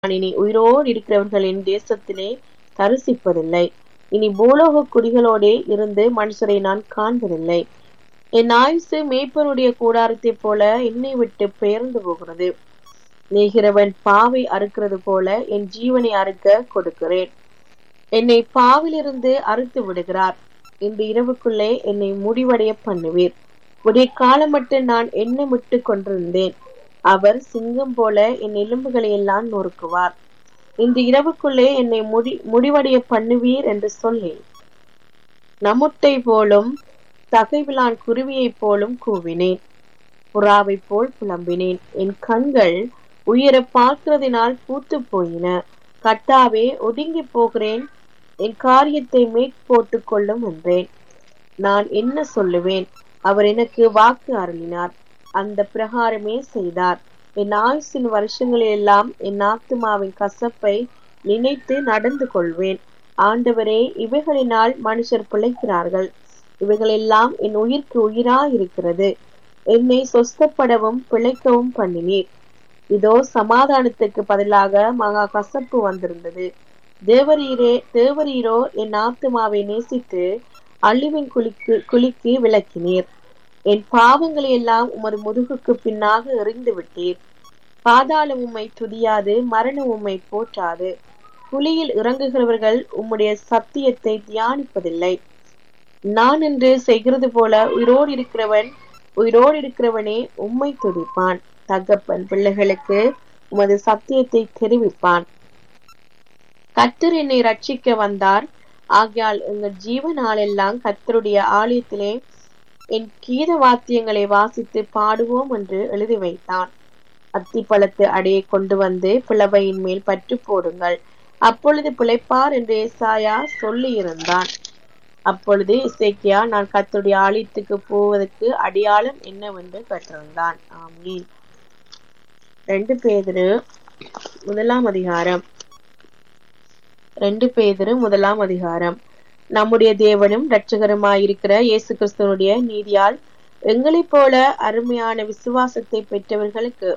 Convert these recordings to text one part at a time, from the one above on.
நான் இனி உயிரோடு இருக்கிறவர்களின் தேசத்திலே தரிசிப்பதில்லை இனி பூலோக குடிகளோடே இருந்து மனுஷரை நான் காண்பதில்லை என் ஆயுசு மேய்ப்பனுடைய கூடாரத்தைப் போல என்னை விட்டு பெயர்ந்து போகிறது நெய்கிறவன் பாவை அறுக்கிறது போல என் ஜீவனை அறுக்க கொடுக்கிறேன் என்னை பாவிலிருந்து அறுத்து விடுகிறார் இந்த இரவுக்குள்ளே என்னை முடிவடைய பண்ணுவீர் விடிய காலம் மட்டும் நான் எண்ணமிட்டு கொண்டிருந்தேன் அவர் சிங்கம் போல என் எலும்புகளை எல்லாம் நொறுக்குவார் இந்த இரவுக்குள்ளே என்னை முடி முடிவடைய பண்ணுவீர் என்று சொல்லி நமுட்டை போலும் தகைவிலான் குருவியைப் போலும் கூவினேன் புறாவைப் போல் புலம்பினேன் என் கண்கள் உயர பார்க்கிறதினால் பூத்து போயின கட்டாவே ஒதுங்கி போகிறேன் என் காரியத்தை மேற் போட்டுக் கொள்ளும் என்றேன் நான் என்ன சொல்லுவேன் அவர் எனக்கு வாக்கு அருளினார் அந்த பிரகாரமே செய்தார் என் ஆயுசின் வருஷங்களெல்லாம் என் ஆத்துமாவின் கசப்பை நினைத்து நடந்து கொள்வேன் ஆண்டவரே இவைகளினால் மனுஷர் பிழைக்கிறார்கள் இவைகளெல்லாம் என் உயிர்க்கு உயிரா இருக்கிறது என்னை சொஸ்தப்படவும் பிழைக்கவும் பண்ணினீர் இதோ சமாதானத்துக்கு பதிலாக மகா கசப்பு வந்திருந்தது தேவரீரே தேவரீரோ என் ஆத்துமாவை நேசித்து அழிவின் குளிக்கு குளிக்கு விளக்கினீர் என் பாவங்களை எல்லாம் உமது முதுகுக்கு பின்னாக எறிந்து விட்டீர் பாதாள உம்மை துதியாது மரண உம்மை போற்றாது குழியில் இறங்குகிறவர்கள் உம்முடைய சத்தியத்தை தியானிப்பதில்லை நான் என்று செய்கிறது போல உயிரோடு இருக்கிறவன் உயிரோடு இருக்கிறவனே உம்மை துதிப்பான் தகப்பன் பிள்ளைகளுக்கு உமது சத்தியத்தை தெரிவிப்பான் கத்தர் என்னை ரட்சிக்க வந்தார் ஆகையால் எங்கள் ஜீவனாலெல்லாம் கத்தருடைய ஆலயத்திலே என் கீத வாத்தியங்களை வாசித்து பாடுவோம் என்று எழுதி வைத்தான் அத்திப்பழத்து அடையை கொண்டு வந்து பிளவையின் மேல் பற்று போடுங்கள் அப்பொழுது பிழைப்பார் என்று ஏசாயா சொல்லி இருந்தான் அப்பொழுது இசைக்கியா நான் கத்தருடைய ஆலயத்துக்கு போவதற்கு அடையாளம் என்னவென்று கற்றிருந்தான் ஆமீன் ரெண்டு பேதிரு முதலாம் அதிகாரம் ரெண்டு பேதிரு முதலாம் அதிகாரம் நம்முடைய தேவனும் இரட்சகருமாயிருக்கிற இயேசு கிறிஸ்துவனுடைய நீதியால் எங்களைப் போல அருமையான விசுவாசத்தை பெற்றவர்களுக்கு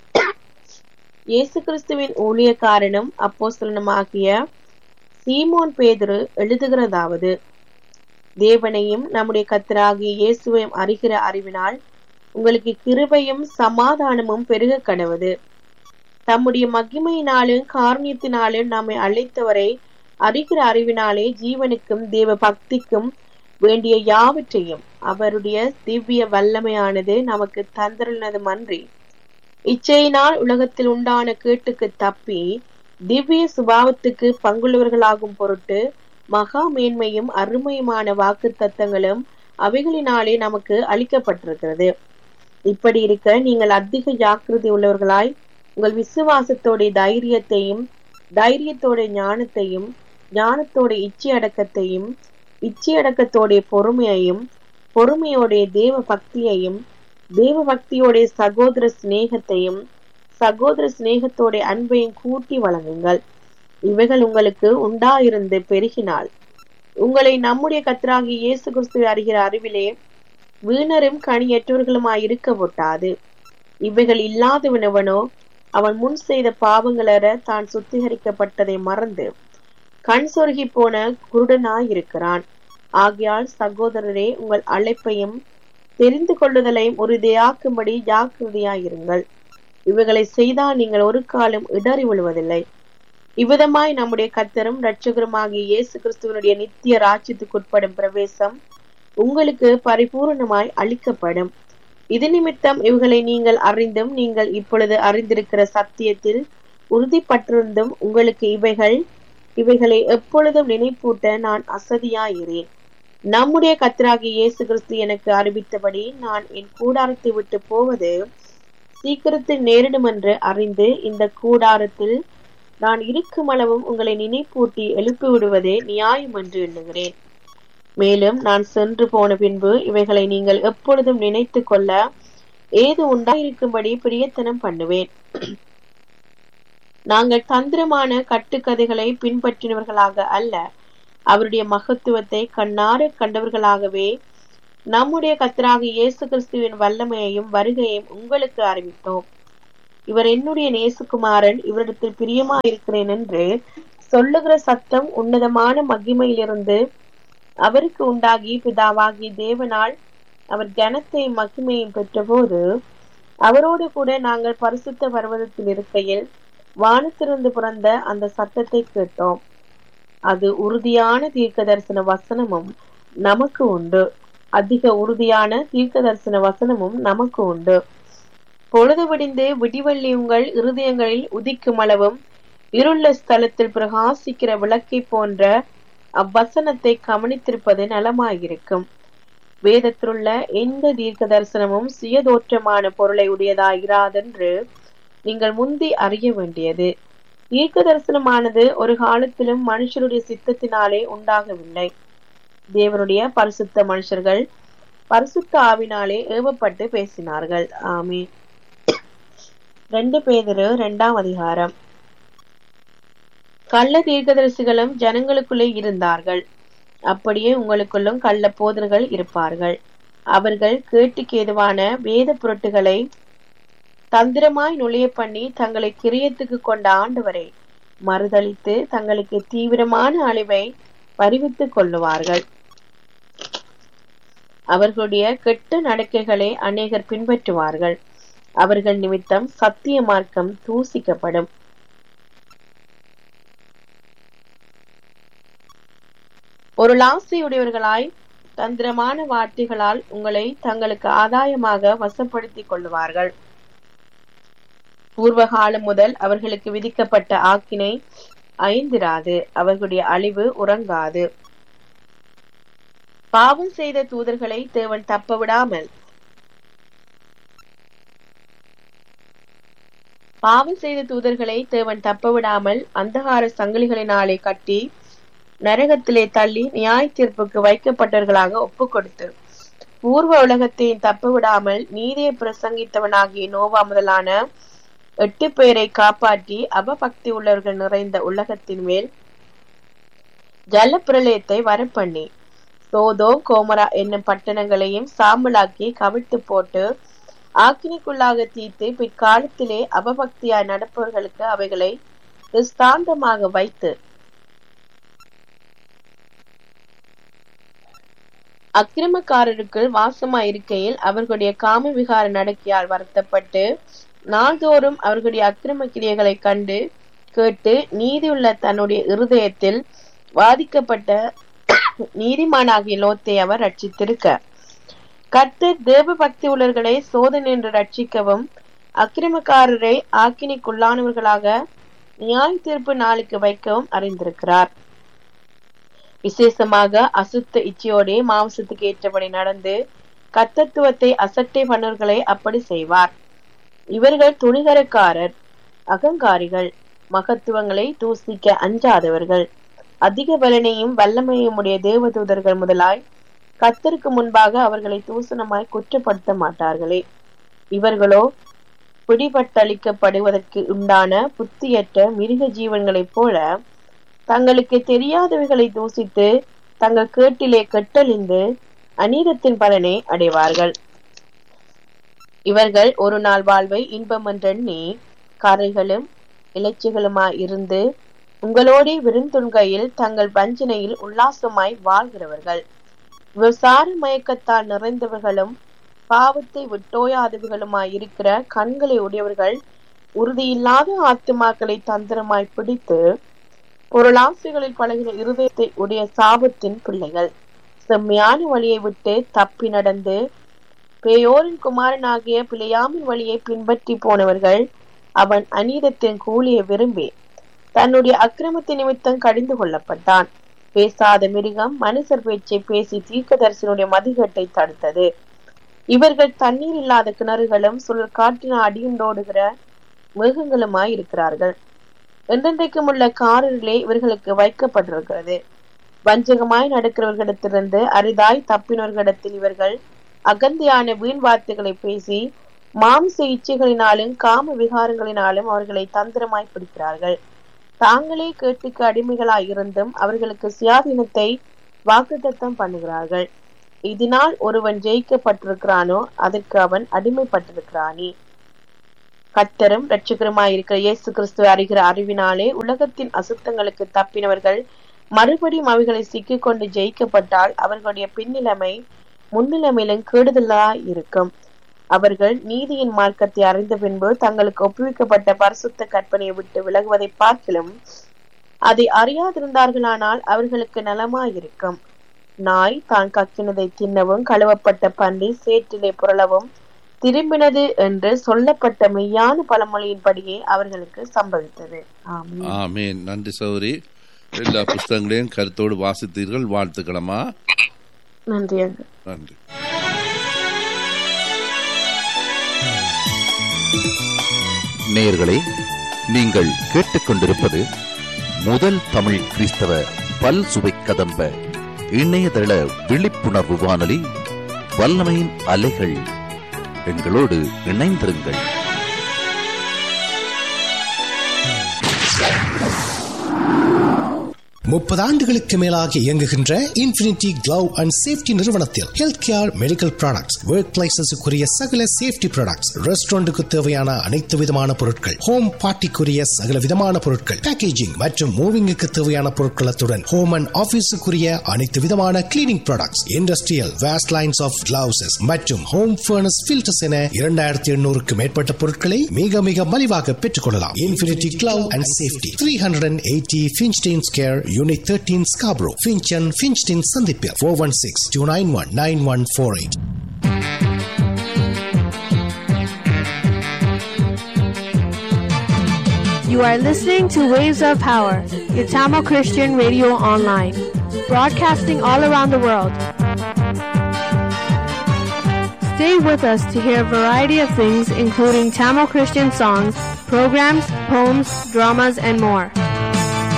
இயேசு கிறிஸ்துவின் ஊழியக்காரனும் அப்போஸ்தலனுமாகிய சீமோன் பேதுரு எழுதுகிறதாவது தேவனையும் நம்முடைய கத்தராகிய இயேசுவையும் அறிகிற அறிவினால் உங்களுக்கு கிருபையும் சமாதானமும் பெருக கடவுது தம்முடைய மகிமையினாலும் காரணியத்தினாலும் நம்மை அழைத்தவரை அறிகிற அறிவினாலே ஜீவனுக்கும் தேவ பக்திக்கும் வேண்டிய யாவற்றையும் அவருடைய திவ்ய வல்லமையானது நமக்கு தந்திருந்ததும் அன்றி இச்சையினால் உலகத்தில் உண்டான கேட்டுக்கு தப்பி திவ்ய சுபாவத்துக்கு பங்குள்ளவர்களாகும் பொருட்டு மகா மேன்மையும் அருமையுமான வாக்கு தத்தங்களும் அவைகளினாலே நமக்கு அளிக்கப்பட்டிருக்கிறது இப்படி இருக்க நீங்கள் அதிக ஜாக்கிரதை உள்ளவர்களாய் உங்கள் விசுவாசத்தோட தைரியத்தையும் தைரியத்தோட ஞானத்தையும் ஞானத்தோட இச்சை அடக்கத்தையும் இச்சை அடக்கத்தோடைய பொறுமையையும் பொறுமையோடைய தேவ பக்தியையும் தேவ பக்தியோட சகோதர சிநேகத்தையும் சகோதர சிநேகத்தோட அன்பையும் கூட்டி வழங்குங்கள் இவைகள் உங்களுக்கு உண்டாயிருந்து பெருகினால் உங்களை நம்முடைய கத்தராகி இயேசு கிறிஸ்துவை அறிகிற அறிவிலே வீணரும் கனியற்றவர்களுமாய் இருக்க ஒட்டாது இவைகள் இல்லாதவனவனோ அவன் முன் செய்த பாவங்களற தான் சுத்திகரிக்கப்பட்டதை மறந்து கண் சொருகி போன குருடனாயிருக்கிறான் ஆகையால் சகோதரரே உங்கள் அழைப்பையும் தெரிந்து கொள்ளுதலையும் உறுதியாக்கும்படி ஜாக்கிரதையாயிருங்கள் இவைகளை செய்தால் நீங்கள் ஒரு காலம் இடறி விழுவதில்லை இவ்விதமாய் நம்முடைய கத்தரும் இரட்சகருமாகிய இயேசு கிறிஸ்துவனுடைய நித்திய ராஜ்யத்துக்குட்படும் பிரவேசம் உங்களுக்கு பரிபூர்ணமாய் அளிக்கப்படும் இது நிமித்தம் இவைகளை நீங்கள் அறிந்தும் நீங்கள் இப்பொழுது அறிந்திருக்கிற சத்தியத்தில் உறுதிப்பட்டிருந்தும் உங்களுக்கு இவைகள் இவைகளை எப்பொழுதும் நினைப்பூட்ட நான் அசதியாயிரேன் நம்முடைய கத்தராகி இயேசு கிறிஸ்து எனக்கு அறிவித்தபடி நான் என் கூடாரத்தை விட்டு போவது சீக்கிரத்தில் நேரிடும் என்று அறிந்து இந்த கூடாரத்தில் நான் இருக்கும் அளவும் உங்களை நினைப்பூட்டி எழுப்பி விடுவதே நியாயம் என்று எண்ணுகிறேன் மேலும் நான் சென்று போன பின்பு இவைகளை நீங்கள் எப்பொழுதும் நினைத்து கொள்ள ஏது உண்டாயிருக்கும்படி பிரியத்தனம் பண்ணுவேன் நாங்கள் தந்திரமான கட்டுக்கதைகளை பின்பற்றினவர்களாக அல்ல அவருடைய மகத்துவத்தை கண்ணார கண்டவர்களாகவே நம்முடைய கத்தராக இயேசு கிறிஸ்துவின் வல்லமையையும் வருகையையும் உங்களுக்கு அறிவித்தோம் இவர் என்னுடைய நேசுகுமாரன் இவரிடத்தில் பிரியமாயிருக்கிறேன் என்று சொல்லுகிற சத்தம் உன்னதமான மகிமையிலிருந்து அவருக்கு உண்டாகி பிதாவாகி தேவனால் அவர் கனத்தையும் மகிமையும் பெற்றபோது அவரோடு கூட நாங்கள் பரிசுத்த பர்வதத்தில் இருக்கையில் வானத்திலிருந்து பிறந்த அந்த சத்தத்தை கேட்டோம் அது உறுதியான தீர்க்க தரிசன வசனமும் நமக்கு உண்டு அதிக உறுதியான தீர்க்க தரிசன வசனமும் நமக்கு உண்டு பொழுது விடிந்து விடிவெள்ளி உங்கள் இருதயங்களில் உதிக்கும் அளவும் இருள்ள ஸ்தலத்தில் பிரகாசிக்கிற விளக்கை போன்ற அவ்வசனத்தை கவனித்திருப்பது நலமாயிருக்கும் வேதத்திலுள்ள எந்த தீர்க்க தரிசனமும் சுயதோற்றமான பொருளை உடையதாகிறாதென்று நீங்கள் முந்தி அறிய வேண்டியது தீர்க்க தரிசனமானது ஒரு காலத்திலும் மனுஷருடைய சித்தத்தினாலே உண்டாகவில்லை தேவனுடைய பரிசுத்த மனுஷர்கள் பரிசுத்த ஆவினாலே ஏவப்பட்டு பேசினார்கள் ஆமே ரெண்டு பேதரு இரண்டாம் அதிகாரம் கள்ள தீர்க்கதரிசிகளும் ஜனங்களுக்குள்ளே இருந்தார்கள் அப்படியே உங்களுக்குள்ளும் கள்ள போதர்கள் இருப்பார்கள் அவர்கள் கேட்டுக்கு ஏதுவான வேத பொருட்டுகளை தந்திரமாய் நுழைய பண்ணி தங்களை கிரியத்துக்கு கொண்ட ஆண்டவரை மறுதளித்து தங்களுக்கு தீவிரமான அழிவை பறிவித்துக் கொள்ளுவார்கள் அவர்களுடைய கெட்ட நடக்கைகளை அநேகர் பின்பற்றுவார்கள் அவர்கள் நிமித்தம் சத்திய மார்க்கம் தூசிக்கப்படும் ஒரு லாசையுடையவர்களாய் தந்திரமான வார்த்தைகளால் உங்களை தங்களுக்கு ஆதாயமாக வசப்படுத்திக் கொள்ளுவார்கள் பூர்வ காலம் முதல் அவர்களுக்கு விதிக்கப்பட்ட ஆக்கினை ஐந்திராது அவர்களுடைய அழிவு உறங்காது பாவம் செய்த தூதர்களை தேவன் தப்ப விடாமல் பாவம் செய்த தூதர்களை தேவன் தப்ப விடாமல் அந்தகார சங்கிலிகளினாலே கட்டி நரகத்திலே தள்ளி நியாய தீர்ப்புக்கு வைக்கப்பட்டவர்களாக ஒப்பு கொடுத்து பூர்வ உலகத்தை தப்ப விடாமல் நீதியை பிரசங்கித்தவனாகிய நோவா முதலான எட்டு பேரை காப்பாற்றி அவபக்தி உள்ளவர்கள் நிறைந்த உலகத்தின் மேல் ஜல பிரளயத்தை வரப்பண்ணி சோதோ கோமரா என்னும் பட்டணங்களையும் சாம்பலாக்கி கவிழ்த்து போட்டு ஆக்கினிக்குள்ளாக தீர்த்து பிற்காலத்திலே அவபக்தியாய் நடப்பவர்களுக்கு அவைகளை திஸ்தாந்தமாக வைத்து அக்கிரமக்காரருக்கு வாசமாய் இருக்கையில் அவர்களுடைய காம விகார நடக்கையால் வருத்தப்பட்டு நாள்தோறும் அவர்களுடைய அக்கிரம கிரியைகளை கண்டு கேட்டு நீதியுள்ள தன்னுடைய இருதயத்தில் வாதிக்கப்பட்ட நீதிமானாகிய லோத்தை அவர் ரட்சித்திருக்க கர்த்தர் தேவ பக்தி உள்ளவர்களை சோதனை என்று ரட்சிக்கவும் அக்கிரமக்காரரை ஆக்கினிக்குள்ளானவர்களாக நியாய தீர்ப்பு நாளுக்கு வைக்கவும் அறிந்திருக்கிறார் விசேஷமாக அசுத்த இச்சையோடே மாംசத்துக்கு ஏற்றபடி நடந்து கத்தத்துவத்தை அசட்டை பண்ணவர்களை அப்படி செய்வார் இவர்கள் துணிகரக்காரர் அகங்காரிகள் மகத்துவங்களை தூசிக்க அஞ்சாதவர்கள் அதிக பலனையும் வல்லமையும் உடைய தேவதூதர்கள் முதலாய் கத்தருக்கு முன்பாக அவர்களை தூசணமாய் குற்றப்படுத்த மாட்டார்களே இவர்களோ பிடிபட்டளிக்கப்படுவதற்கு உண்டான புத்தியற்ற மிருக ஜீவன்களைப் போல தங்களுக்கு தெரியாதவைகளை தூசித்து தங்கள் கேட்டிலே கெட்டழிந்து அநீதத்தின் பலனை அடைவார்கள் இவர்கள் ஒரு நாள் வாழ்வை இன்பம் என்றெண்ணி கரைகளும் இலைச்சிகளுமாய் இருந்து உங்களோடே விருந்துண்கையில் தங்கள் வஞ்சனையில் உல்லாசமாய் வாழ்கிறவர்கள் விசார மயக்கத்தால் நிறைந்தவர்களும் பாவத்தை விட்டோயாதவர்களுமாய் இருக்கிற கண்களை உடையவர்கள் உறுதியில்லாத ஆத்துமாக்களை தந்திரமாய் பிடித்து பொருளாசைகளில் பழகின இருதயத்தை உடைய சாபத்தின் பிள்ளைகள் செம்மையான வழியை விட்டு தப்பி நடந்து பேயோரின் குமாரனாகிய பிழையாமின் வழியை பின்பற்றி போனவர்கள் அவன் அநீதத்தின் கூலியை விரும்பி தன்னுடைய அக்கிரமத்தின் நிமித்தம் கடிந்து கொள்ளப்பட்டான் பேசாத மிருகம் மனுஷர் பேச்சை பேசி தீர்க்கதரிசனுடைய மதிகட்டை தடுத்தது இவர்கள் தண்ணீர் இல்லாத கிணறுகளும் சுழல் காற்றின அடியுண்டோடுகிற மிருகங்களுமாய் இருக்கிறார்கள் என்றென்றைக்கும் உள்ள காரிலே இவர்களுக்கு வைக்கப்பட்டிருக்கிறது வஞ்சகமாய் நடக்கிறவர்களிடத்திலிருந்து அரிதாய் தப்பினவர்களிடத்தில் இவர்கள் அகந்தியான வீண் வார்த்தைகளை பேசி மாம்ச இச்சைகளினாலும் காம விகாரங்களினாலும் அவர்களை தந்திரமாய் பிடிக்கிறார்கள் தாங்களே கேட்டுக்கு அடிமைகளாய் இருந்தும் அவர்களுக்கு சுயாதீனத்தை வாக்குத்தத்தம் பண்ணுகிறார்கள் இதனால் ஒருவன் ஜெயிக்கப்பட்டிருக்கிறானோ அதற்கு அவன் அடிமைப்பட்டிருக்கிறானே கர்த்தரும் இரட்சகருமாயிருக்கிற இயேசு கிறிஸ்துவை அறிகிற அறிவினாலே உலகத்தின் அசுத்தங்களுக்கு தப்பினவர்கள் மறுபடியும் அவைகளை சிக்கிக்கொண்டு ஜெயிக்கப்பட்டால் அவர்களுடைய பின்னிலைமை முன்னிலைமையிலும் கெடுதலாய் இருக்கும் அவர்கள் நீதியின் மார்க்கத்தை அறிந்த பின்பு தங்களுக்கு ஒப்புவிக்கப்பட்ட பரிசுத்த கற்பனையை விட்டு விலகுவதை பார்க்கிலும் அதை அறியாதிருந்தார்களானால் அவர்களுக்கு நலமாயிருக்கும் நாய் தான் கக்கினதை தின்னவும் கழுவப்பட்ட பன்றி சேற்றிலே புரளவும் திரும்பினது என்று சொல்லப்பட்ட மெய்யான பழமொழியின்படியே அவர்களுக்கு சம்பவித்தது ஆமென் ஆமேன் நன்றி சௌரி எல்லா புஸ்தகங்களையும் கருத்தோடு வாசித்தீர்கள் வாழ்த்துக்களமா நன்றி அங்கு நன்றி நேயர்களே நீங்கள் கேட்டுக்கொண்டிருப்பது முதல் தமிழ் கிறிஸ்தவ பல் சுவை கதம்ப இணையதள விழிப்புணர்வு வானொலி வல்லமையின் அலைகள் எங்களோடு இணைந்திருங்கள் முப்பது ஆண்டுகளுக்கு மேலாக இயங்குகின்ற இன்ஃபினிட்டி கிளவ் அண்ட் சேஃப்டி நிறுவனத்தில் health care medical products work பிளேசஸுக்குரிய சகல சேஃப்டி ப்ராடக்ட்ஸ் ரெஸ்டாரண்ட்டுக்கு தேவையான அனைத்து விதமான பொருட்கள் ஹோம் பார்ட்டிக்குரிய சகல விதமான பொருட்கள் பேக்கேஜிங் மற்றும் மூவிங்குக்கு தேவையான பொருட்களத்துடன் ஹோம் அண்ட் ஆபீஸுக்குரிய அனைத்து விதமான cleaning products industrial waste lines of gloves மற்றும் ஹோம் ஃபர்னஸ் ஃபில்டர்ஸ் என இரண்டாயிரத்தி எண்ணூறுக்கு மேற்பட்ட பொருட்களை மிக மிக மலிவாக பெற்றுக் கொள்ளலாம் infinity glove and safety three hundred and eighty Finchdene square unit thirteen Scarborough Finch and Finchdene சந்திப்பில் four one six two nine one nine one four eight You are listening to Waves of Power, your Tamil Christian radio online, broadcasting all around the world. Stay with us to hear a variety of things, including Tamil Christian songs, programs, poems, dramas, and more.